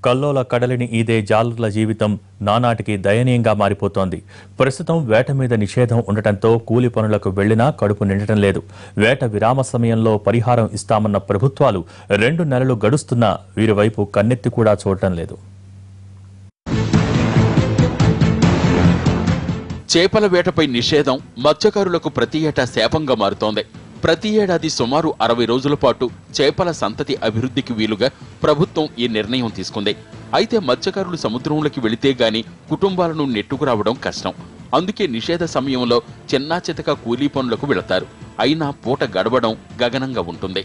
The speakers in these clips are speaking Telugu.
కల్లోల కడలిని ఈదే జాలర్ల జీవితం నానాటికి దయనీయంగా మారిపోతోంది ప్రస్తుతం వేట మీద నిషేధం ఉండటంతో కూలి పనులకు వెళ్లినా కడుపు నిండటం లేదు వేట విరామ సమయంలో పరిహారం ఇస్తామన్న ప్రభుత్వాలు రెండు నెలలు గడుస్తున్నా వీరి వైపు కన్నెత్తి కూడా చూడటం లేదు చేపల వేటపై నిషేధం మత్స్యకారులకు ప్రతి ఏటా శాపంగా మారుతోంది ప్రతి ఏడాది సుమారు అరవై రోజుల పాటు చేపల సంతతి అభివృద్ధికి వీలుగా ప్రభుత్వం ఈ నిర్ణయం తీసుకుంది అయితే మత్స్యకారులు సముద్రంలోకి వెళితే గాని కుటుంబాలను నెట్టుకురావడం కష్టం అందుకే నిషేధ సమయంలో చిన్నా చితక కూలీ పనులకు వెళతారు అయినా పూట గడవడం గగనంగా ఉంటుంది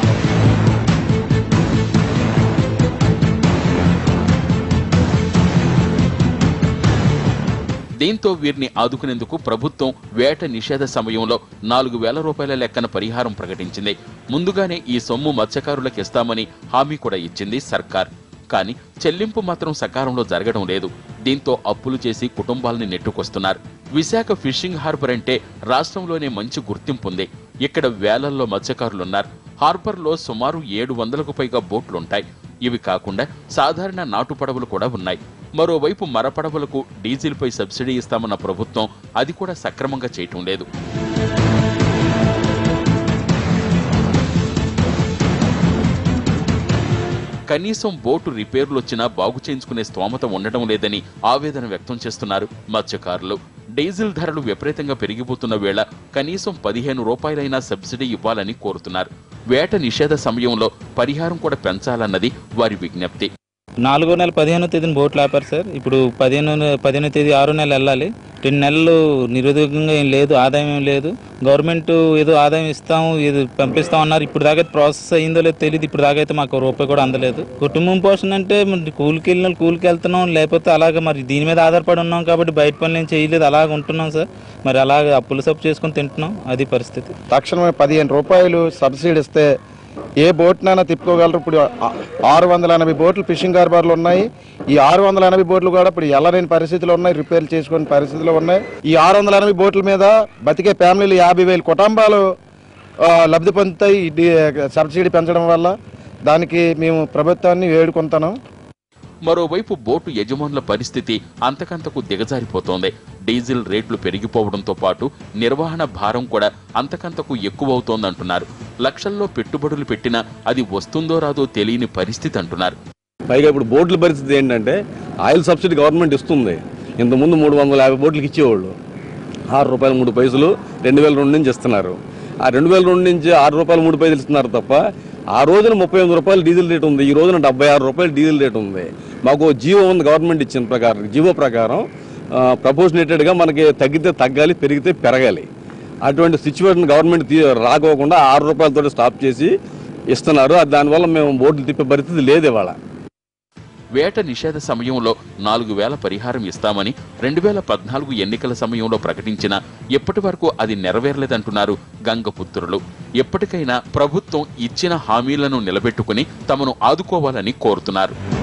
దీంతో వీరిని ఆదుకునేందుకు ప్రభుత్వం వేట నిషేధ సమయంలో నాలుగు వేల రూపాయల లెక్కన పరిహారం ప్రకటించింది ముందుగానే ఈ సొమ్ము మత్స్యకారులకు ఇస్తామని హామీ కూడా ఇచ్చింది సర్కార్ కానీ చెల్లింపు మాత్రం సకాలంలో జరగడం లేదు దీంతో అప్పులు చేసి కుటుంబాలని నెట్టుకొస్తున్నారు విశాఖ ఫిషింగ్ హార్బర్ అంటే రాష్ట్రంలోనే మంచి గుర్తింపు ఉంది ఇక్కడ వేలల్లో మత్స్యకారులున్నారు హార్బర్లో సుమారు ఏడు వందలకు పైగా బోట్లుంటాయి ఇవి కాకుండా సాధారణ నాటు పడవలు కూడా ఉన్నాయి మరోవైపు మరపడవలకు డీజిల్పై సబ్సిడీ ఇస్తామన్న ప్రభుత్వం అది కూడా సక్రమంగా చేయటం లేదు కనీసం బోటు రిపేర్లు వచ్చినా బాగు చేయించుకునే స్తోమత ఉండడం లేదని ఆవేదన వ్యక్తం చేస్తున్నారు మత్స్యకారులు డీజిల్ ధరలు విపరీతంగా పెరిగిపోతున్న వేళ కనీసం పదిహేను రూపాయలైనా సబ్సిడీ ఇవ్వాలని కోరుతున్నారు వేట నిషేధ సమయంలో పరిహారం కూడా పెంచాలన్నది వారి విజ్ఞప్తి నాలుగో నెల పదిహేనో తేదీన బోట్లు ఆపారు సార్ ఇప్పుడు పదిహేను పదిహేనో తేదీ ఆరో నెల వెళ్ళాలి రెండు నెలలు నిరుద్యోగంగా ఏం లేదు ఆదాయం ఏం లేదు గవర్నమెంట్ ఏదో ఆదాయం ఇస్తాము ఇది పంపిస్తాం అన్నారు ఇప్పుడు దాకా ప్రాసెస్ అయిందో లేదో తెలియదు ఇప్పుడు దాకా అయితే మాకు రూపాయి కూడా అందలేదు కుటుంబం పోషణ అంటే మరి కూలికి వెళ్ళిన వాళ్ళు కూలికి వెళ్తున్నాం లేకపోతే అలాగే మరి దీని మీద ఆధారపడి ఉన్నాం కాబట్టి బయట పనులు ఏం చేయలేదు అలాగ ఉంటున్నాం సార్ మరి అలాగే అప్పులు సప్పు చేసుకొని తింటున్నాం అది పరిస్థితి తక్షణమే పదిహేను రూపాయలు సబ్సిడీ ఇస్తే ఏ బోట్నైనా తిప్పుకోగలరు ఇప్పుడు ఆ- ఆరు వందల ఎనభై బోట్లు ఫిషింగ్ హార్బర్లు ఉన్నాయి ఈ ఆరు వందల ఎనభై బోట్లు కూడా ఇప్పుడు ఎల్లలేని పరిస్థితులు ఉన్నాయి రిపేర్ చేసుకునే పరిస్థితులు ఉన్నాయి ఈ ఆరు వందల ఎనభై బోట్ల మీద బతికే ఫ్యామిలీలు యాభై వేల కుటుంబాలు ఆ, లబ్ధి పొందుతాయి ఈ డి- సబ్సిడీ పెంచడం వల్ల దానికి మేము ప్రభుత్వాన్ని వేడుకుంటున్నాం మరోవైపు బోటు యజమానుల పరిస్థితి అంతకంతకు దిగజారిపోతోంది డీజిల్ రేట్లు పెరిగిపోవడంతో పాటు నిర్వహణ భారం కూడా అంతకంతకు ఎక్కువవుతోందంటున్నారు లక్షల్లో పెట్టుబడులు పెట్టినా అది వస్తుందో రాదో తెలియని పరిస్థితి అంటున్నారు పైగా ఇప్పుడు బోట్ల పరిస్థితి ఏంటంటే ఆయిల్ సబ్సిడీ గవర్నమెంట్ ఇస్తుంది ఇంతకుముందు మూడు వందల యాభై బోట్లకి ఇచ్చేవాళ్ళు ఆరు రూపాయలు మూడు పైసలు రెండు వేల రెండు నుంచి ఇస్తున్నారు ఆ రెండు వేల రెండు నుంచి ఆరు రూపాయలు మూడు పైసలు ఇస్తున్నారు తప్ప ఆ రోజున ముప్పై ఎనిమిది రూపాయలు డీజిల్ రేట్ ఉంది ఈ రోజున డెబ్బై ఆరు రూపాయలు డీజిల్ రేట్ ఉంది మాకు ఓ జీవో ఉంది గవర్నమెంట్ ఇచ్చిన ప్రకారం జీవో ప్రకారం ప్రపోజనేటెడ్గా మనకి తగ్గితే తగ్గాలి పెరిగితే పెరగాలి అటువంటి సిచ్యువేషన్ గవర్నమెంట్ తీ రాకోకుండా ఆరు రూపాయలతో స్టాప్ చేసి ఇస్తున్నారు అది దానివల్ల మేము బోట్లు తిప్పే పరిస్థితి లేదు ఇవాళ వేట నిషేధ సమయంలో నాలుగు వేల పరిహారం ఇస్తామని రెండు వేల పద్నాలుగు ఎన్నికల సమయంలో ప్రకటించిన ఇప్పటి వరకు అది నెరవేరలేదంటున్నారు గంగపుత్రులు ఎప్పటికైనా ప్రభుత్వం ఇచ్చిన హామీలను నిలబెట్టుకుని తమను ఆదుకోవాలని కోరుతున్నారు